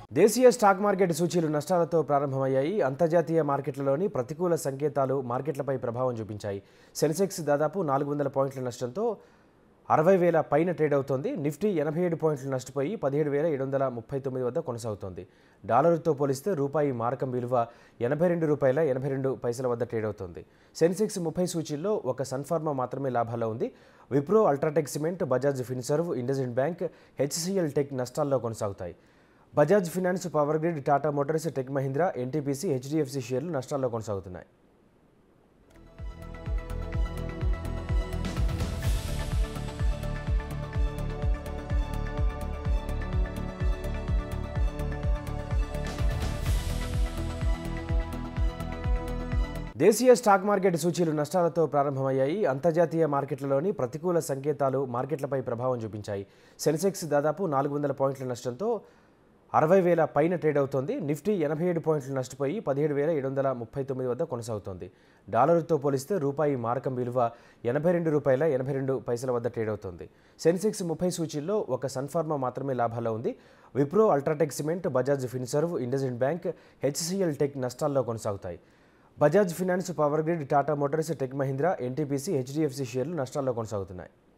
దేశీయ stock market సూచీలు నష్టాలతో ప్రారంభమయ్యాయి అంతర్జాతీయ మార్కెట్లలోని ప్రతికూల సంకేతాలు మార్కెట్లపై ప్రభావం చూపించాయి సెన్సెక్స్ దాదాపు నాలుగు వందల పాయింట్ల నష్టంతో అరవై వేల పైన ట్రేడ్ అవుతోంది నిఫ్టీ ఎనభై ఏడు పాయింట్లు నష్టపోయి పదిహేడు వేల ఏడు వందల ముప్పై తొమ్మిది వద్ద కొనసాగుతోంది డాలరుతో పోలిస్తే రూపాయి మారకం విలువ ఎనభై రెండు రూపాయల ఎనభై రెండు పైసల వద్ద ట్రేడ్ అవుతోంది సెన్సెక్స్ ముప్పై సూచీల్లో ఒక సన్ఫార్మా మాత్రమే లాభాల్లో ఉంది విప్రో అల్ట్రాటెక్ సిమెంట్ బజాజ్ ఫిన్సర్వ్ ఇండస్ఇండ్ బ్యాంక్ హెచ్సిఎల్ టెక్ నష్టాల్లో కొనసాగుతాయి బజాజ్ ఫినాన్స్ పవర్ గ్రిడ్ టాటా మోటార్స్ టెక్ మహీంద్రా ఎన్టీపీసీ హెచ్డిఎఫ్సి షేర్లు నష్టాల్లో కొనసాగుతున్నాయి దేశీయ స్టాక్ మార్కెట్ సూచీలు నష్టాలతో ప్రారంభమయ్యాయి అంతర్జాతీయ మార్కెట్లలోని ప్రతికూల సంకేతాలు మార్కెట్లపై ప్రభావం చూపించాయి సెన్సెక్స్ దాదాపు నాలుగు వందల పాయింట్ల నష్టంతో అరవై వేల పైన ట్రేడ్ అవుతోంది నిఫ్టీ ఎనభై ఏడు పాయింట్లు నష్టపోయి పదిహేడు వేల ఏడు వందల ముప్పై తొమ్మిది వద్ద కొనసాగుతోంది డాలరుతో పోలిస్తే రూపాయి మారకం విలువ ఎనభై రెండు రూపాయల ఎనభై రెండు పైసల వద్ద ట్రేడ్ అవుతోంది సెన్సెక్స్ ముప్పై సూచీల్లో ఒక సన్ఫార్మా మాత్రమే లాభాల్లో ఉంది విప్రో అల్ట్రాటెక్ సిమెంట్ బజాజ్ ఫిన్సర్వ్ ఇండస్ఇండ్ బ్యాంక్ హెచ్సిఎల్ టెక్ నష్టాల్లో కొనసాగుతాయి బజాజ్ ఫినాన్స్ పవర్ గ్రిడ్ టాటా మోటార్స్ టెక్ మహీంద్రా ఎన్టీపీసీ హెచ్డిఎఫ్సి షేర్లు నష్టాల్లో కొనసాగుతున్నాయి